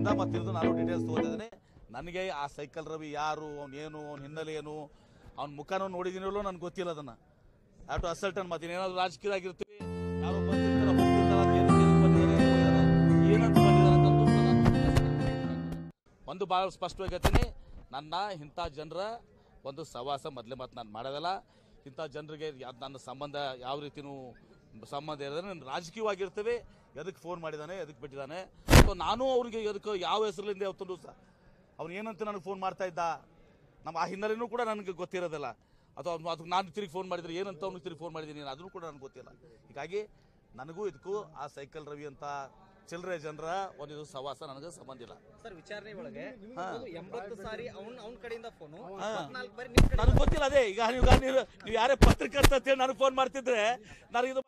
ಅದರಿಂದ ಮತ್ತೆ ಇದು ನಾನು ಡೀಟೇಲ್ಸ್ ತಗೋತಿದ್ದೇನೆ ನನಗೆ ಆ ಸೈಕಲ್ ರವಿ ಯಾರು ಅವ್ನು ಏನು ಅವ್ನ ಹಿನ್ನೆಲೆ ಏನು ಅವ್ನ ಮುಖನೂ ನೋಡಿದಿನಲ್ಲೋ ನನಗೆ ಗೊತ್ತಿಲ್ಲ ಅದನ್ನ ಯಾವ ಟು ಅಸಲ್ಟನ್ ಮತ್ತೆ ಏನಾದ್ರು ರಾಜಕೀಯದಾಗಿರ್ತೀವಿ ಯಾರೋ ಬಂದಿರ್ತಾರ ಹೋಗ್ತಿರ್ತಾರ ಅದ್ ಏನಕ್ಕೆ ಏನಕ್ಕೆ ಬಂದಿದ್ದಾರೆ, ಹೋಗಿದ್ದಾರೆ, ಏನಂತ ಬಂದಿದ್ದಾರೆ ಅಂತಂದು ನಾನು ಒಂದು ಭಾಳ ಸ್ಪಷ್ಟವಾಗಿ ಹೇಳ್ತೀನಿ ನನ್ನ ಇಂಥ ಜನರ ಒಂದು ಸವಾಸ ಮೊದಲೇ ಮಾತು ನಾನು ಮಾಡೋದಲ್ಲ ಇಂಥ ಜನರಿಗೆ ಯಾವ್ದು ನನ್ನ ಸಂಬಂಧ ಯಾವ ರೀತಿನೂ ಸಂಬಂಧ ಇರೋದ್ರೆ ನಾನು ರಾಜಕೀಯವಾಗಿರ್ತೇವೆ ಎದಕ್ಕೆ ಫೋನ್ ಮಾಡಿದ್ದಾನೆ ಎದಕ್ಕೆ ಬಿಟ್ಟಿದ್ದಾನೆ ಸೊ ನಾನು ಅವ್ರಿಗೆ ಎದಕ್ಕೆ ಯಾವ ಹೆಸರಿನಿಂದ ಯಾವತ್ತೂ ಸಹ ಅವ್ನು ಏನಂತ ನನಗೆ ಫೋನ್ ಮಾಡ್ತಾ ಇದ್ದ ನಮ್ಮ ಆ ಹಿನ್ನೆಲೆನೂ ಕೂಡ ನನಗೆ ಗೊತ್ತಿರೋದಿಲ್ಲ ಅಥವಾ ಅವ್ನು ಅದಕ್ಕೆ ನಾನು ತಿರುಗಿ ಫೋನ್ ಮಾಡಿದ್ರೆ ಏನಂತ ಅವ್ನಿಗೆ ತಿರುಗಿ ಫೋನ್ ಮಾಡಿದ್ದೀನಿ ಅದನ್ನು ಕೂಡ ನನಗೆ ಗೊತ್ತಿಲ್ಲ ಹೀಗಾಗಿ ನನಗೂ ಇದಕ್ಕೂ ಆ ಸೈಕಲ್ ರವಿ ಅಂತ ಚಿಲ್ಲರೆ ಜನರ ಒಂದು ಇದು ಸವಾಸ ನನಗೆ ಸಂಬಂಧ ಇಲ್ಲ ಸರ್ ವಿಚಾರಣೆ ಒಳಗೆ ಹಾ. ಒಂದು ಎಂಬತ್ತು ಸಾರಿ ಅವ್ನ್ ಅವ್ನ ಕಡೆಯಿಂದ ಫೋನು ಹಾ. ನಾಲ್ಕು ಬಾರಿ ನಿಮ್ ಕಡೆ ನನಗೆ ಗೊತ್ತಿಲ್ಲ ಅದೇ ಈಗ ನೀವು ಈಗ ನೀವು ನೀವು ಯಾರೇ ಪತ್ರಕರ್ತ ಅಂತೇಳಿ ನನಗೆ ಫೋನ್ ಮಾಡ್ತಿದ್ರೆ ನಾನು ಇದು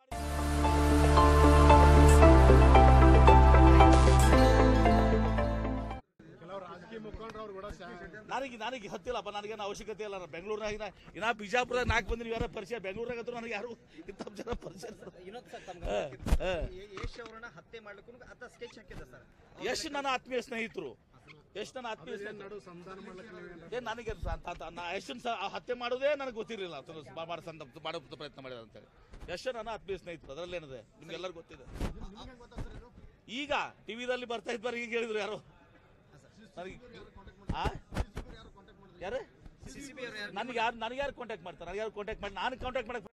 ಕೆಲವು ರಾಜಕೀಯ ಮುಖಂಡರು ಅವ್ರು ಕೂಡ ಶಾ- ನನಗೆ ನನಗೆ ಹತ್ತಿಲ್ಲಪ್ಪ ನನಗೇನು ಅವಶ್ಯಕತೆ ಇಲ್ಲ ನಾನು ಬೆಂಗಳೂರಿನಾಗ ಇನ್ನ ಇನ್ನ ಬಿಜಾಪುರದಾಗ ನಾಲ್ಕು ಬಂದಿನಿ ಯಾರ ಪರಿಚಯ ಬೆಂಗಳೂರಾಗ ಅಂತೂ ನನಗೆ ಯಾರು ಇಂಥ ಜನ ಪರಿಚಯ ಇಲ್ಲ. ಇನ್ನೊಂದು ಸರ್ ತಮ್ಮ ಹಾ, ಹಾ. ಯಶ್ ಅವರನ್ನ ಹತ್ಯೆ ಮಾಡ್ಲಿಕ್ಕೂ ಆತ ಸ್ಕೆಚ್ ಹಾಕಿದ ಸರ್ ಎಷ್ಟು ನನ್ನ ಆತ್ಮೀಯ ಸ್ನೇಹಿತರು ಎಷ್ಟು ನನ್ನ ಆತ್ಮೀಯ ಏನ್ ಸ್ನೇಹಿತರು ನಡು ಸಂಧಾನ ಮಾಡ್ಲಿಕ್ಕೆ ನೀವೇನು ಏನ್ ನನಗೆ ಸ- ತ- ತ- ನಾ ಎಷ್ಟನ್ ಸ- ಆ ಹತ್ಯೆ ಮಾಡೋದೇ ನನಗೆ ಗೊತ್ತಿರಲಿಲ್ಲ ಮಾಡೋ ಸಂದ ಮಾಡೋ ಪ್ರಯತ್ನ ಮಾಡಿದ ಅಂತೇಳಿ ಎಷ್ಟು ನನ್ನ ಆತ್ಮೀಯ ಸ್ನೇಹಿತರು ಅದರಲ್ಲೇನಿದೆ ನಿಮ್ಗೆಲ್ಲರಿಗೂ ಗೊತ್ತಿದೆ ಈಗ ಟಿವಿದಲ್ಲಿ ಬರ್ತಾ ಇದ್ದಾರೆ ಈಗ ಹೇಳಿದ್ರು ಯಾರು ನನಗೆ ಆ? ಯಾರು ಸಿಸಿಬಿ ಅವರು ಯಾರು ನನಗೆ ಯಾರು ನನಗೆ ಯಾರು ಕಾಂಟ್ಯಾಕ್ಟ್ ಮಾಡ್ತಾರೆ ನನಗೆ ಯಾರು ಕಾಂಟ್ಯಾಕ್ಟ್ ಮಾಡಿ ನಾನು ಕಾಂಟ್ಯಾಕ್ಟ್ ಮಾಡಕ್